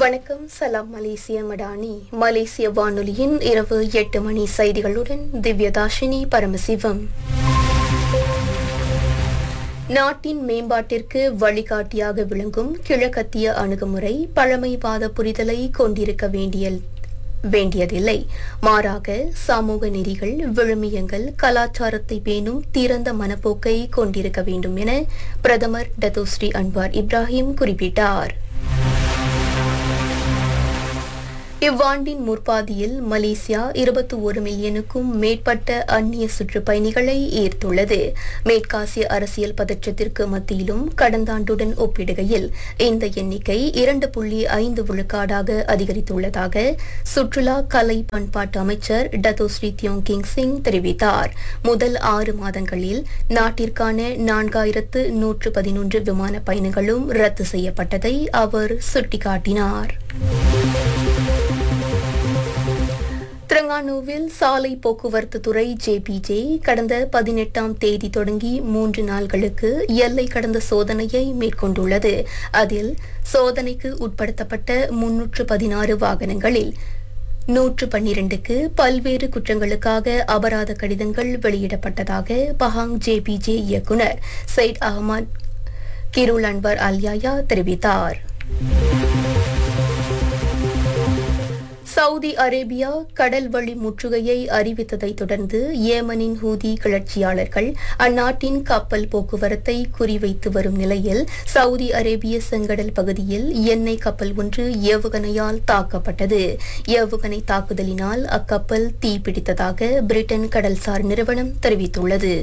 வணக்கம் சலாம் மலேசிய மடானி மலேசிய வானொலியின் இரவு எட்டு மணி செய்திகளுடன் திவ்யதாஷினி பரமசிவம் நாட்டின் மேம்பாட்டிற்கு வழிகாட்டியாக விளங்கும் கிழக்கத்திய அணுகுமுறை பழமைவாத புரிதலை கொண்டிருக்க வேண்டிய வேண்டியதில்லை மாறாக சமூக நெறிகள் விழுமியங்கள் கலாச்சாரத்தை பேணும் திறந்த மனப்போக்கை கொண்டிருக்க வேண்டும் என பிரதமர் டத்தோஸ்ரீ அன்வார் இப்ராஹிம் குறிப்பிட்டார் இவ்வாண்டின் முற்பாதியில் மலேசியா இருபத்தி ஒரு மில்லியனுக்கும் மேற்பட்ட அந்நிய சுற்றுப்பயணிகளை ஈர்த்துள்ளது மேற்காசிய அரசியல் பதற்றத்திற்கு மத்தியிலும் கடந்த ஆண்டுடன் ஒப்பிடுகையில் இந்த எண்ணிக்கை இரண்டு புள்ளி ஐந்து விழுக்காடாக அதிகரித்துள்ளதாக சுற்றுலா கலை பண்பாட்டு அமைச்சர் டத்தோஸ்ரீ தியோங் கிங் சிங் தெரிவித்தார் முதல் ஆறு மாதங்களில் நாட்டிற்கான நான்காயிரத்து நூற்று பதினொன்று விமான பயணங்களும் ரத்து செய்யப்பட்டதை அவர் சுட்டிக்காட்டினார் திரங்கானுவில் சாலை போக்குவரத்து துறை ஜேபிஜே கடந்த பதினெட்டாம் தேதி தொடங்கி மூன்று நாள்களுக்கு எல்லை கடந்த சோதனையை மேற்கொண்டுள்ளது அதில் சோதனைக்கு உட்படுத்தப்பட்ட முன்னூற்று பதினாறு வாகனங்களில் நூற்று பன்னிரண்டுக்கு பல்வேறு குற்றங்களுக்காக அபராத கடிதங்கள் வெளியிடப்பட்டதாக பஹாங் ஜேபிஜே இயக்குநர் Syed Ahmad Khairul Anwar Alyahya தெரிவித்தார் சவுதி அரேபியா கடல் வழி முற்றுகையை அறிவித்ததை தொடர்ந்து ஏமனின் ஹூதி கிளர்ச்சியாளர்கள் அந்நாட்டின் கப்பல் போக்குவரத்தை குறிவைத்து வரும் நிலையில் சவுதி அரேபிய செங்கடல் பகுதியில் எண்ணெய் கப்பல் ஒன்று ஏவுகணையால் தாக்கப்பட்டது ஏவுகணை தாக்குதலினால் அக்கப்பல் தீப்பிடித்ததாக பிரிட்டன் கடல்சார் நிறுவனம் தெரிவித்துள்ளது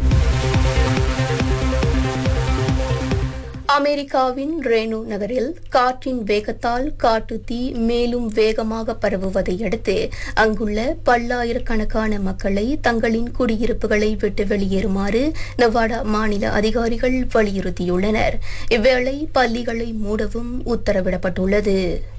அமெரிக்காவின் ரேனு நகரில் காற்றின் வேகத்தால் காட்டு தீ மேலும் வேகமாக பரவுவதை அடுத்து அங்குள்ள பல்லாயிரக்கணக்கான மக்களை தங்களின் குடியிருப்புகளை விட்டு வெளியேறுமாறு நவாடா மாநில அதிகாரிகள் வலியுறுத்தியுள்ளனர் இவ்வேளை பள்ளிகளை மூடவும் உத்தரவிடப்பட்டுள்ளது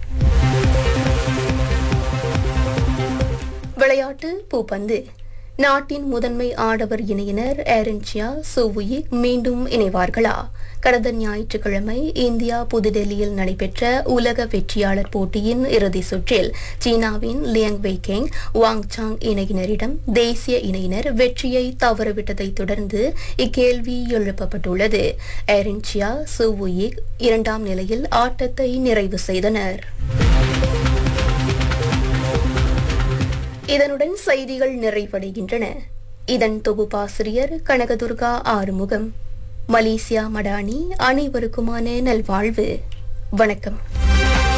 விளையாட்டு பூப்பந்து நாட்டின் முதன்மை ஆடவர் இணையினர் ஏரன்சியா சோவுயிக் மீண்டும் இணைவார்களா கடந்த ஞாயிற்றுக்கிழமை இந்தியா புதுடெல்லியில் நடைபெற்ற உலக வெற்றியாளர் போட்டியின் இறுதி சுற்றில் சீனாவின் லியங் வெய்கெங் வாங் சாங் இணையினரிடம் தேசிய இணையினர் வெற்றியை தவறவிட்டதை தொடர்ந்து இக்கேள்வி எழுப்பப்பட்டுள்ளது ஏரன்சியா சோவுயிக் இரண்டாம் நிலையில் ஆட்டத்தை நிறைவு செய்தனர் இதனுடன் செய்திகள் நிறைவடைகின்றன இதன் தொகுப்பாசிரியர் கனகதுர்கா ஆறுமுகம் மலேசியா மடானி அனைவருக்குமான நல்வாழ்வு வணக்கம்